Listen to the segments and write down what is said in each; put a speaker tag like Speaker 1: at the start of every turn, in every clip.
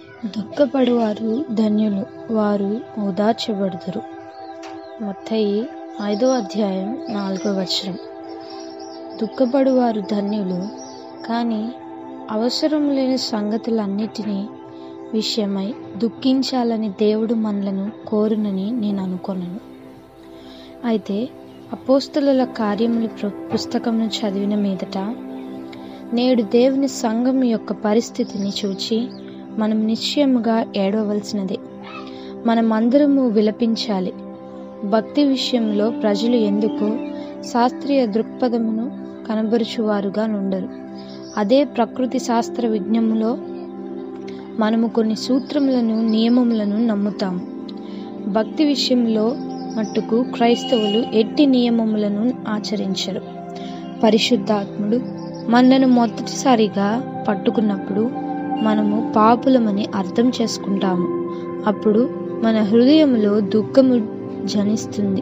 Speaker 1: దుఃఖపడువారు ధన్యులు వారు ఓదార్చబడుదురు మత్తయి ఐదో అధ్యాయం నాలుగో వచనం దుఃఖపడువారు ధన్యులు కానీ అవసరం లేని సంగతులన్నిటినీ విషయమై దుఃఖించాలని దేవుడు మనలను కోరునని నేను అనుకొనను అయితే అపోస్తలుల కార్యముల ప్ర- పుస్తకమును చదివిన మీదట నేడు దేవుని సంఘం యొక్క పరిస్థితిని చూచి మనం నిశ్చయముగా ఏడవలసినదే మనమందరము విలపించాలి భక్తి విషయంలో ప్రజలు ఎందుకు శాస్త్రీయ దృక్పథమును కనబరుచువారుగా నుండరు అదే ప్రకృతి శాస్త్ర విజ్ఞములో మనము కొన్ని సూత్రములను నియమములను నమ్ముతాము భక్తి విషయంలో మట్టుకు క్రైస్తవులు ఎట్టి నియమములను ఆచరించరు పరిశుద్ధాత్ముడు మనలను మొదటిసారిగా పట్టుకున్నప్పుడు మనము పాపులమని అర్థం చేసుకుంటాము అప్పుడు మన హృదయంలో దుఃఖము జనిస్తుంది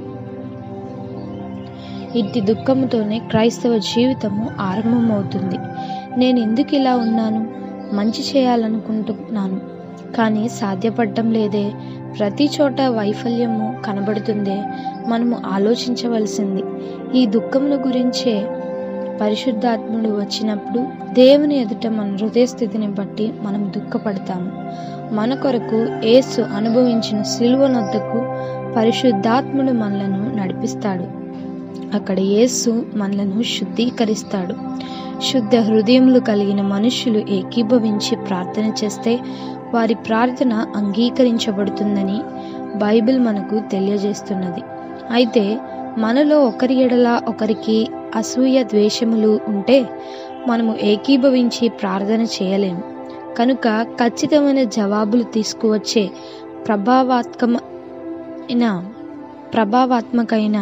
Speaker 1: ఇట్టి దుఃఖముతోనే క్రైస్తవ జీవితము ఆరంభమవుతుంది నేను ఎందుకు ఇలా ఉన్నాను మంచి చేయాలనుకుంటున్నాను కానీ సాధ్యపడటం లేదే ప్రతి చోట వైఫల్యము కనబడుతుందే మనము ఆలోచించవలసింది ఈ దుఃఖమును గురించే పరిశుద్ధాత్ముడు వచ్చినప్పుడు దేవుని ఎదుట మన హృదయ స్థితిని బట్టి మనం దుఃఖపడతాము మన కొరకు యేసు అనుభవించిన సిలువ నొద్దకు పరిశుద్ధాత్ముడు మనలను నడిపిస్తాడు అక్కడ యేసు మనలను శుద్ధీకరిస్తాడు శుద్ధ హృదయములు కలిగిన మనుషులు ఏకీభవించి ప్రార్థన చేస్తే వారి ప్రార్థన అంగీకరించబడుతుందని బైబిల్ మనకు తెలియజేస్తున్నది అయితే మనలో ఒకరి ఎడల ఒకరికి అసూయ ద్వేషములు ఉంటే మనము ఏకీభవించి ప్రార్థన చేయలేము కనుక ఖచ్చితమైన జవాబులు తీసుకువచ్చే ప్రభావాత్మకమైన ప్రభావాత్మకమైన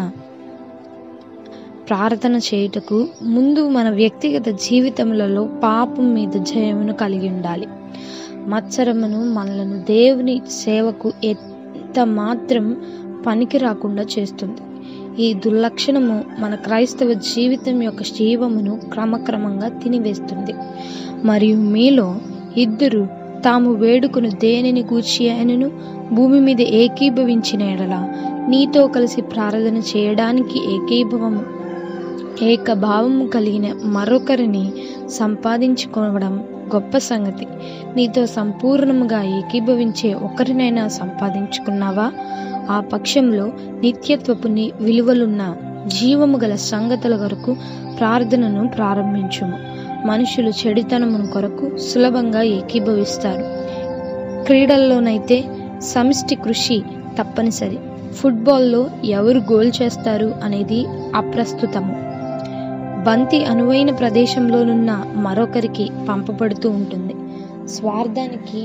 Speaker 1: ప్రార్థన చేయుటకు ముందు మన వ్యక్తిగత జీవితములలో పాపం మీద జయమును కలిగి ఉండాలి మత్సరమును మనలను దేవుని సేవకు ఎంత మాత్రం పనికి రాకుండా చేస్తుంది ఈ దుర్లక్షణము మన క్రైస్తవ జీవితం యొక్క జీవమును క్రమక్రమంగా తినివేస్తుంది మరియు మీలో ఇద్దరు తాము వేడుకును దేనిని గూర్చి అయినను భూమి మీద ఏకీభవించిన ఎడల నీతో కలిసి ప్రార్థన చేయడానికి ఏకీభవము ఏకభావము కలిగిన మరొకరిని సంపాదించుకోవడం గొప్ప సంగతి నీతో సంపూర్ణముగా ఏకీభవించే ఒకరినైనా సంపాదించుకున్నావా ఆ పక్షంలో నిత్యత్వపు ని- విలువలున్న జీవము గల సంగతుల కొరకు ప్రార్థనను ప్రారంభించుము మనుషులు చెడితనమును కొరకు సులభంగా ఏకీభవిస్తారు క్రీడల్లోనైతే సమిష్టి కృషి తప్పనిసరి ఫుట్బాల్లో ఎవరు గోల్ చేస్తారు అనేది అప్రస్తుతము బంతి అనువైన ప్రదేశంలోనున్న మరొకరికి పంపబడుతూ ఉంటుంది స్వార్థానికి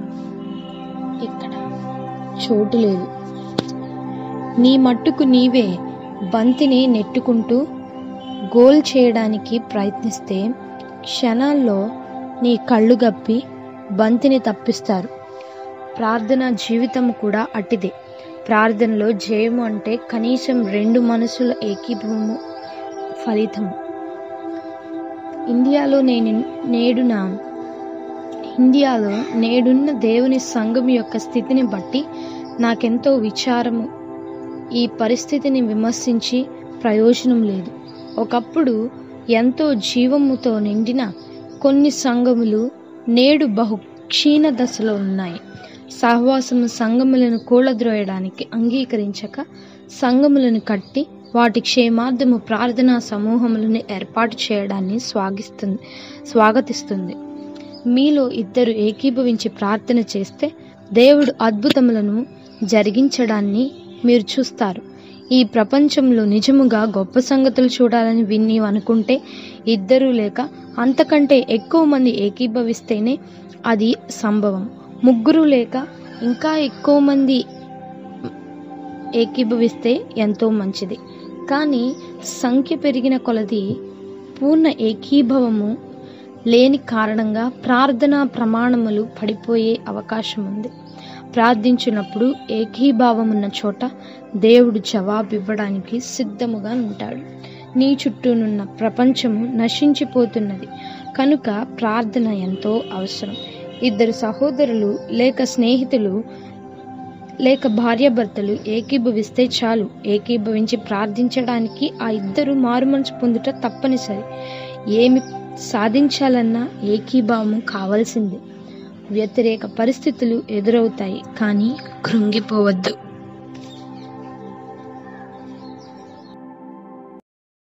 Speaker 1: ఇక్కడ చోటు లేదు నీ మట్టుకు నీవే బంతిని నెట్టుకుంటూ గోల్ చేయడానికి ప్రయత్నిస్తే క్షణాల్లో నీ కళ్ళు గప్పి బంతిని తప్పిస్తారు ప్రార్థన జీవితం కూడా అట్టిదే ప్రార్థనలో జయము అంటే కనీసం రెండు మనసుల ఏకీభవము ఫలితము ఇండియాలో నేను నేడున ఇండియాలో నేడున్న దేవుని సంఘం యొక్క స్థితిని బట్టి నాకెంతో విచారము ఈ పరిస్థితిని విమర్శించి ప్రయోజనం లేదు ఒకప్పుడు ఎంతో జీవముతో నిండిన కొన్ని సంఘములు నేడు బహు క్షీణ దశలో ఉన్నాయి సహవాసము సంఘములను కూలద్రోయడానికి అంగీకరించక సంఘములను కట్టి వాటి క్షేమార్థము ప్రార్థనా సమూహములను ఏర్పాటు చేయడాన్ని స్వాగిస్తుంది స్వాగతిస్తుంది మీలో ఇద్దరు ఏకీభవించి ప్రార్థన చేస్తే దేవుడు అద్భుతములను జరిగించడాన్ని మీరు చూస్తారు ఈ ప్రపంచంలో నిజముగా గొప్ప సంగతులు చూడాలని విని అనుకుంటే ఇద్దరు లేక అంతకంటే ఎక్కువ మంది ఏకీభవిస్తేనే అది సంభవం ముగ్గురు లేక ఇంకా ఎక్కువ మంది ఏకీభవిస్తే ఎంతో మంచిది కానీ సంఖ్య పెరిగిన కొలది పూర్ణ ఏకీభవము లేని కారణంగా ప్రార్థనా ప్రమాణములు పడిపోయే అవకాశం ఉంది ప్రార్థించినప్పుడు ఏకీభావమున్న చోట దేవుడు జవాబు ఇవ్వడానికి సిద్ధముగా ఉంటాడు నీ చుట్టూనున్న ప్రపంచము నశించిపోతున్నది కనుక ప్రార్థన ఎంతో అవసరం ఇద్దరు సహోదరులు లేక స్నేహితులు లేక భార్యాభర్తలు ఏకీభవిస్తే చాలు ఏకీభవించి ప్రార్థించడానికి ఆ ఇద్దరు మారుమనసు పొందుట తప్పనిసరి ఏమి సాధించాలన్నా ఏకీభావం కావాల్సిందే వ్యతిరేక పరిస్థితులు ఎదురవుతాయి కానీ కృంగిపోవద్దు